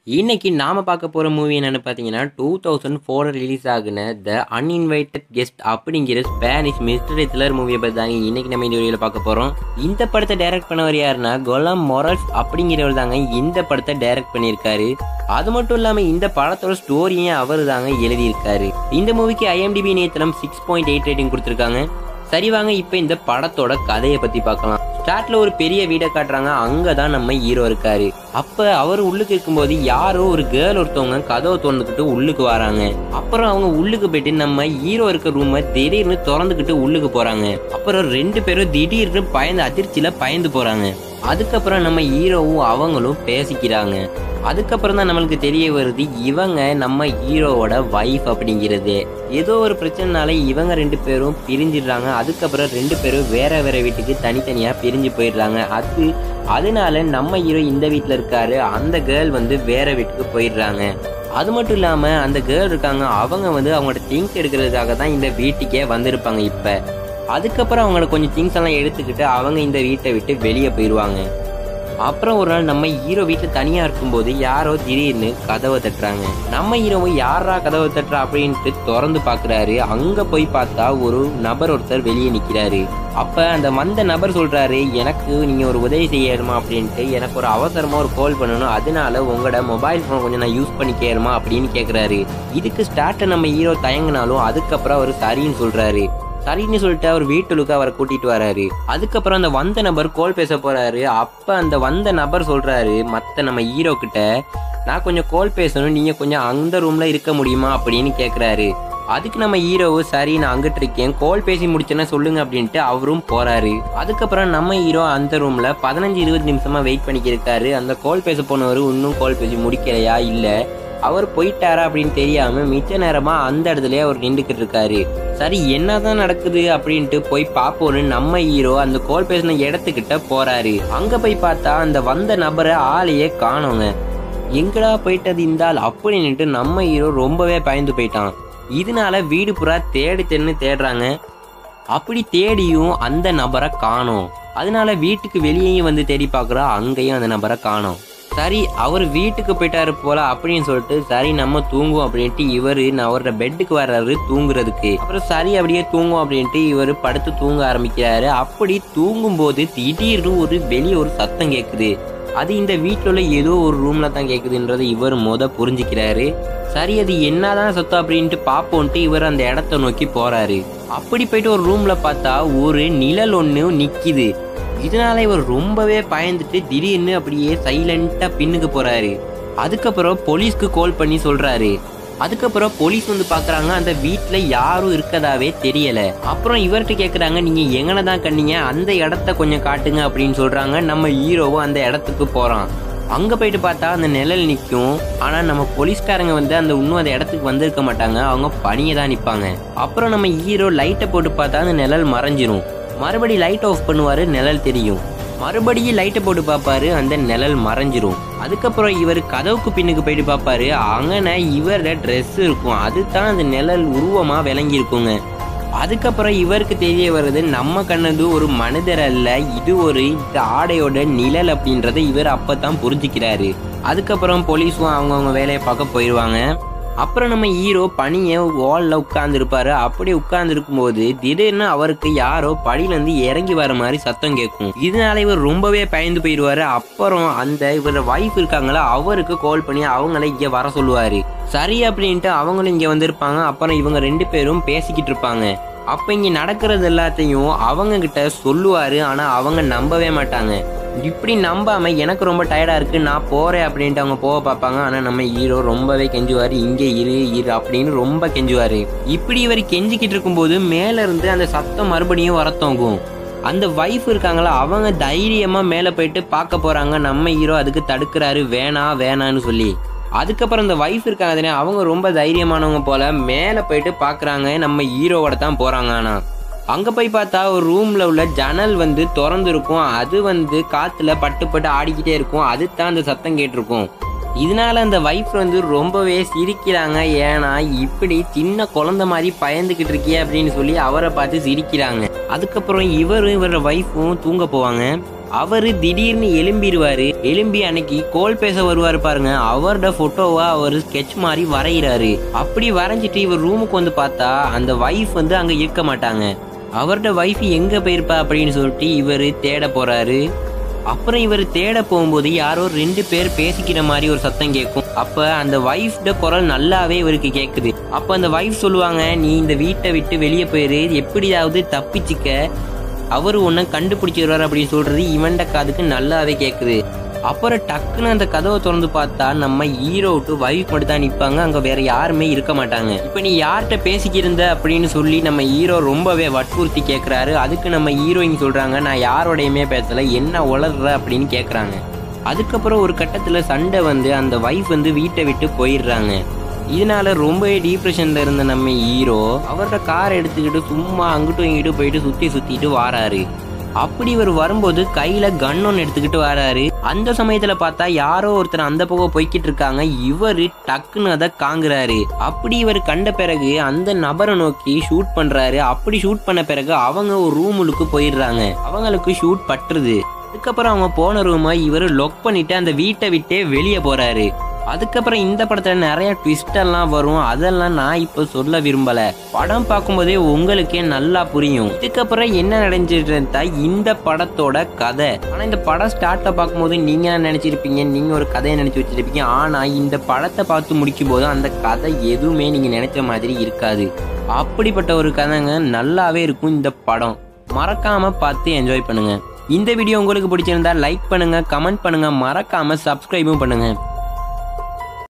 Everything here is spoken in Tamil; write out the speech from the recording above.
இன்னைக்கு நாம பார்க்க போற மூவி என்னன்னு பார்த்தீங்கன்னா டூ தௌசண்ட் ஃபோர் ரிலீஸ் ஆகுன த அன்இன்வைட்டட் கெஸ்ட் அப்படிங்கிற ஸ்பானிஷ் மிஸ்டரி த்ரில்லர் மூவியை பற்றி தாங்க இன்னைக்கு நம்ம இந்த வீடியோவில் பார்க்க போறோம் இந்த படத்தை டைரக்ட் பண்ணவர் யாருன்னா கொலாம் மொரல்ஸ் அப்படிங்கிறவர் தாங்க இந்த படத்தை டைரக்ட் பண்ணியிருக்காரு அது மட்டும் இல்லாமல் இந்த படத்தோட ஸ்டோரியும் அவர் தாங்க எழுதியிருக்காரு இந்த மூவிக்கு ஐஎம்டிபி நேத்தலம் சிக்ஸ் பாயிண்ட் எயிட் ரேட்டிங் கொடுத்துருக்காங்க சரி வாங்க இப்போ இந்த படத்தோட கதையை பத்தி பார்க்கலாம் ஸ்டார்ட்ல ஒரு பெரிய வீடை காட்டுறாங்க அங்கதான் நம்ம ஹீரோ இருக்காரு அப்ப அவர் உள்ளுக்கு இருக்கும்போது யாரோ ஒரு கேர்ள் ஒருத்தவங்க கதவை திறந்துக்கிட்டு உள்ளுக்கு வராங்க அப்புறம் அவங்க உள்ளுக்கு போயிட்டு நம்ம ஹீரோ இருக்க ரூமை திடீர்னு திறந்துக்கிட்டு உள்ளுக்கு போறாங்க அப்புறம் ரெண்டு பேரும் திடீர்னு பயந்து அதிர்ச்சியில பயந்து போறாங்க அதுக்கப்புறம் நம்ம ஹீரோவும் அவங்களும் பேசிக்கிறாங்க அதுக்கப்புறம் தான் நம்மளுக்கு தெரிய வருது இவங்க நம்ம ஹீரோவோட வைஃப் அப்படிங்கிறது ஏதோ ஒரு பிரச்சனைனால இவங்க ரெண்டு பேரும் பிரிஞ்சிடுறாங்க அதுக்கப்புறம் ரெண்டு பேரும் வேற வேற வீட்டுக்கு தனித்தனியா பிரிஞ்சு போயிடுறாங்க அது அதனால நம்ம ஹீரோ இந்த வீட்டில் இருக்காரு அந்த கேர்ள் வந்து வேற வீட்டுக்கு போயிடுறாங்க அது மட்டும் இல்லாம அந்த கேர்ள் இருக்காங்க அவங்க வந்து அவங்களோட திங்ஸ் எடுக்கிறதுக்காக தான் இந்த வீட்டுக்கே வந்திருப்பாங்க இப்ப அதுக்கப்புறம் அவங்களோட கொஞ்சம் திங்ஸ் எல்லாம் எடுத்துக்கிட்டு அவங்க இந்த வீட்டை விட்டு வெளியே போயிடுவாங்க அப்புறம் ஒரு நாள் நம்ம ஹீரோ வீட்டில் தனியாக இருக்கும்போது யாரோ திடீர்னு கதவை தட்டுறாங்க நம்ம ஹீரோவும் யாரா கதவை தட்டுறா அப்படின்ட்டு திறந்து பார்க்குறாரு அங்கே போய் பார்த்தா ஒரு நபர் ஒருத்தர் வெளியே நிற்கிறாரு அப்போ அந்த வந்த நபர் சொல்கிறாரு எனக்கு நீங்கள் ஒரு உதவி செய்யணுமா அப்படின்ட்டு எனக்கு ஒரு அவசரமாக ஒரு கால் பண்ணணும் அதனால உங்களோட மொபைல் ஃபோன் கொஞ்சம் நான் யூஸ் பண்ணிக்கணுமா அப்படின்னு கேட்குறாரு இதுக்கு ஸ்டார்ட்டை நம்ம ஹீரோ தயங்கினாலும் அதுக்கப்புறம் அவர் சரின்னு சொல்கிறாரு சரின்னு சொல்லிட்டு அவர் வீட்டுக்கு அவரை கூட்டிட்டு வராரு அதுக்கப்புறம் அந்த வந்த நபர் கோல் பேச போறாரு அப்ப அந்த வந்த நபர் சொல்றாரு மத்த நம்ம ஹீரோ கிட்ட நான் கொஞ்சம் கோல் பேசணும் நீங்க கொஞ்சம் அந்த ரூம்ல இருக்க முடியுமா அப்படின்னு கேக்குறாரு அதுக்கு நம்ம ஹீரோவு சரி நான் அங்கிட்டு இருக்கேன் கோல் பேசி முடிச்சேன்னா சொல்லுங்க அப்படின்ட்டு அவரும் போறாரு அதுக்கப்புறம் நம்ம ஹீரோ அந்த ரூம்ல பதினஞ்சு இருபது நிமிஷமா வெயிட் பண்ணிக்கிருக்காரு அந்த கோல் பேச போனவர் இன்னும் கோல் பேசி முடிக்கலையா இல்ல அவர் போயிட்டாரா அப்படின்னு தெரியாம மிச்ச நேரமா அந்த இடத்துலயே அவர் நின்றுக்கிட்டு இருக்காரு சரி என்னதான் நடக்குது அப்படின்ட்டு போய் பார்ப்போன்னு நம்ம ஹீரோ அந்த கோல் பேசின இடத்துக்கிட்ட போறாரு அங்க போய் பார்த்தா அந்த வந்த நபரை ஆளையே காணோங்க எங்கடா போயிட்டது இந்த ஆள் அப்படின்னுட்டு நம்ம ஹீரோ ரொம்பவே பயந்து போயிட்டான் இதனால வீடு புறா தேடி தென்னு தேடுறாங்க அப்படி தேடியும் அந்த நபரை காணோம் அதனால வீட்டுக்கு வெளியேயும் வந்து தேடி பார்க்குறா அங்கேயும் அந்த நபரை காணோம் சரி அவர் வீட்டுக்கு போயிட்டாரு போல அப்படின்னு சொல்லிட்டு சரி நம்ம தூங்குவோம் அப்படின்ட்டு இவர் அவரோட பெட்டுக்கு வர்றாரு தூங்குறதுக்கு அப்புறம் சரி அப்படியே தூங்குவோம் அப்படின்ட்டு இவர் படுத்து தூங்க ஆரம்பிக்கிறாரு அப்படி தூங்கும்போது திடீர்னு ஒரு வெளியே ஒரு சத்தம் கேட்குது அது இந்த வீட்டில் உள்ள ஏதோ ஒரு ரூம்ல தான் கேட்குதுன்றதை இவர் முத புரிஞ்சுக்கிறாரு சரி அது என்னதான் சத்தம் அப்படின்ட்டு பார்ப்போன்ட்டு இவர் அந்த இடத்த நோக்கி போறாரு அப்படி போயிட்டு ஒரு ரூம்ல பார்த்தா ஒரு நிழல் ஒன்று நிக்குது இதனால இவர் ரொம்பவே பயந்துட்டு திடீர்னு அப்படியே சைலண்டா பின்னுக்கு போறாரு அதுக்கப்புறம் போலீஸ்க்கு கால் பண்ணி சொல்றாரு அதுக்கப்புறம் போலீஸ் வந்து பாக்குறாங்க அந்த வீட்டுல யாரும் இருக்கதாவே தெரியல அப்புறம் இவர்கிட்ட கேக்குறாங்க நீங்க எங்கன தான் கண்ணீங்க அந்த இடத்த கொஞ்சம் காட்டுங்க அப்படின்னு சொல்றாங்க நம்ம ஹீரோவும் அந்த இடத்துக்கு போறான் அங்க போயிட்டு பார்த்தா அந்த நிழல் நிற்கும் ஆனா நம்ம போலீஸ்காரங்க வந்து அந்த இன்னும் அந்த இடத்துக்கு வந்திருக்க மாட்டாங்க அவங்க பணியை தான் நிப்பாங்க அப்புறம் நம்ம ஹீரோ லைட்டை போட்டு பார்த்தா அந்த நிழல் மறைஞ்சிரும் மறுபடி லைட் ஆஃப் பண்ணுவாரு நிழல் தெரியும் மறுபடியும் லைட்டை போட்டு பார்ப்பாரு அந்த நிழல் மறைஞ்சிரும் அதுக்கப்புறம் இவர் கதவுக்கு பின்னுக்கு போயிட்டு பார்ப்பாரு அங்கன இவரோட ட்ரெஸ் இருக்கும் அதுதான் அந்த நிழல் உருவமா விளங்கி இருக்குங்க அதுக்கப்புறம் இவருக்கு தெரிய வருது நம்ம கண்ணது ஒரு மனிதர் அல்ல இது ஒரு இந்த ஆடையோட நிழல் அப்படின்றத இவர் அப்பதான் புரிஞ்சுக்கிறாரு அதுக்கப்புறம் போலீஸும் அவங்கவுங்க வேலையை பார்க்க போயிடுவாங்க அப்புறம் நம்ம ஹீரோ பனியை வாலில் உட்கார்ந்துருப்பாரு அப்படி உட்கார்ந்துருக்கும் போது திடீர்னு அவருக்கு யாரோ படியிலேருந்து இறங்கி வர மாதிரி சத்தம் கேட்கும் இதனால இவர் ரொம்பவே பயந்து போயிடுவாரு அப்புறம் அந்த இவரோட வைஃப் இருக்காங்களா அவருக்கு கால் பண்ணி அவங்கள இங்கே வர சொல்லுவாரு சரி அப்படின்ட்டு அவங்களும் இங்கே வந்திருப்பாங்க அப்புறம் இவங்க ரெண்டு பேரும் பேசிக்கிட்டு இருப்பாங்க அப்ப இங்க நடக்கிறது எல்லாத்தையும் அவங்க கிட்ட சொல்லுவாரு ஆனா அவங்க நம்பவே மாட்டாங்க இப்படி நம்பாம எனக்கு ரொம்ப டயர்டா இருக்கு நான் போறேன் அப்படின்ட்டு அவங்க போக பார்ப்பாங்க ஆனா நம்ம ஹீரோ ரொம்பவே கெஞ்சுவாரு இங்க இரு இரு அப்படின்னு ரொம்ப கெஞ்சுவாரு இப்படி இவர் கெஞ்சிக்கிட்டு இருக்கும்போது மேல இருந்து அந்த சத்தம் மறுபடியும் வரத்தோங்கும் அந்த வைஃப் இருக்காங்களா அவங்க தைரியமா மேல போயிட்டு பார்க்க போறாங்க நம்ம ஹீரோ அதுக்கு தடுக்கிறாரு வேணா வேணான்னு சொல்லி அதுக்கப்புறம் இந்த வைஃப் இருக்காங்க தானே அவங்க ரொம்ப தைரியமானவங்க போல மேலே போயிட்டு பார்க்குறாங்க நம்ம ஹீரோவோட தான் போகிறாங்க ஆனால் அங்கே போய் பார்த்தா ஒரு ரூமில் உள்ள ஜன்னல் வந்து திறந்து இருக்கும் அது வந்து காற்றுல பட்டு பட்டு ஆடிக்கிட்டே இருக்கும் அது தான் அந்த சத்தம் கேட்டிருக்கும் இதனால அந்த வைஃப் வந்து ரொம்பவே சிரிக்கிறாங்க ஏன்னா இப்படி சின்ன குழந்தை மாதிரி பயந்துக்கிட்டு இருக்கியே அப்படின்னு சொல்லி அவரை பார்த்து சிரிக்கிறாங்க அதுக்கப்புறம் இவரும் இவரோட வைஃபும் தூங்க போவாங்க அவரு திடீர்னு எலும்பிடுவாரு எலும்பி அன்னைக்கு கோல் பேச வருவாரு பாருங்க அவரோட போட்டோவா அவர் ஸ்கெட்ச் மாதிரி வரைகிறாரு அப்படி வரைஞ்சிட்டு இவர் ரூமுக்கு வந்து பார்த்தா அந்த வைஃப் வந்து அங்க இருக்க மாட்டாங்க அவரோட வைஃப் எங்க போயிருப்பா அப்படின்னு சொல்லிட்டு இவர் தேட போறாரு அப்புறம் இவர் தேட போகும்போது யாரோ ரெண்டு பேர் பேசிக்கிற மாதிரி ஒரு சத்தம் கேட்கும் அப்ப அந்த வைஃப்ட குரல் நல்லாவே இவருக்கு கேக்குது அப்ப அந்த வைஃப் சொல்லுவாங்க நீ இந்த வீட்டை விட்டு வெளியே போயிரு எப்படியாவது தப்பிச்சுக்க அவரு உன்னை கண்டுபிடிச்சிடுவார் அப்படின்னு சொல்றது இவன்ட காதுக்கு நல்லாவே கேக்குது அப்புறம் டக்குன்னு அந்த கதவை திறந்து பார்த்தா நம்ம ஹீரோ டு வைஃப் மட்டும் தான் நிற்பாங்க அங்கே வேற யாருமே இருக்க மாட்டாங்க இப்போ நீ யார்கிட்ட பேசிக்கிருந்த அப்படின்னு சொல்லி நம்ம ஹீரோ ரொம்பவே வற்புறுத்தி கேட்குறாரு அதுக்கு நம்ம ஹீரோயின் சொல்கிறாங்க நான் யாரோடையுமே பேசலை என்ன உளர்ற அப்படின்னு கேட்குறாங்க அதுக்கப்புறம் ஒரு கட்டத்தில் சண்டை வந்து அந்த வைஃப் வந்து வீட்டை விட்டு போயிடுறாங்க இதனால ரொம்பவே டீப்ரெஷன்ல இருந்த நம்ம ஹீரோ அவரோட கார் எடுத்துக்கிட்டு சும்மா அங்கிட்டும் இங்கிட்டும் போயிட்டு சுத்தி சுத்திட்டு வாராரு அப்படி இவர் வரும்போது கையில கன் ஒன்று எடுத்துக்கிட்டு வராரு அந்த சமயத்துல பார்த்தா யாரோ ஒருத்தர் அந்த பக்கம் போய்கிட்டு இருக்காங்க இவரு டக்குன்னு அதை காங்குறாரு அப்படி இவர் கண்ட பிறகு அந்த நபரை நோக்கி ஷூட் பண்றாரு அப்படி ஷூட் பண்ண பிறகு அவங்க ஒரு ரூமுக்கு போயிடுறாங்க அவங்களுக்கு ஷூட் பட்டுருது அதுக்கப்புறம் அவங்க போன ரூமை இவர் லொக் பண்ணிட்டு அந்த வீட்டை விட்டே வெளியே போறாரு அதுக்கப்புறம் இந்த படத்துல நிறைய ட்விஸ்ட் எல்லாம் வரும் அதெல்லாம் நான் இப்போ சொல்ல விரும்பல படம் பார்க்கும்போதே உங்களுக்கே நல்லா புரியும் இதுக்கப்புறம் என்ன நடந்துட்டு இந்த படத்தோட கதை ஆனா இந்த படம் ஸ்டார்ட்ல பார்க்கும்போது நீங்க என்ன நினைச்சிருப்பீங்க நீங்க ஒரு கதையை நினைச்சு வச்சிருப்பீங்க ஆனா இந்த படத்தை பார்த்து முடிக்கும் போது அந்த கதை எதுவுமே நீங்க நினைச்ச மாதிரி இருக்காது அப்படிப்பட்ட ஒரு கதைங்க நல்லாவே இருக்கும் இந்த படம் மறக்காம பார்த்து என்ஜாய் பண்ணுங்க இந்த வீடியோ உங்களுக்கு பிடிச்சிருந்தா லைக் பண்ணுங்க கமெண்ட் பண்ணுங்க மறக்காம சப்ஸ்கிரைபும் பண்ணுங்க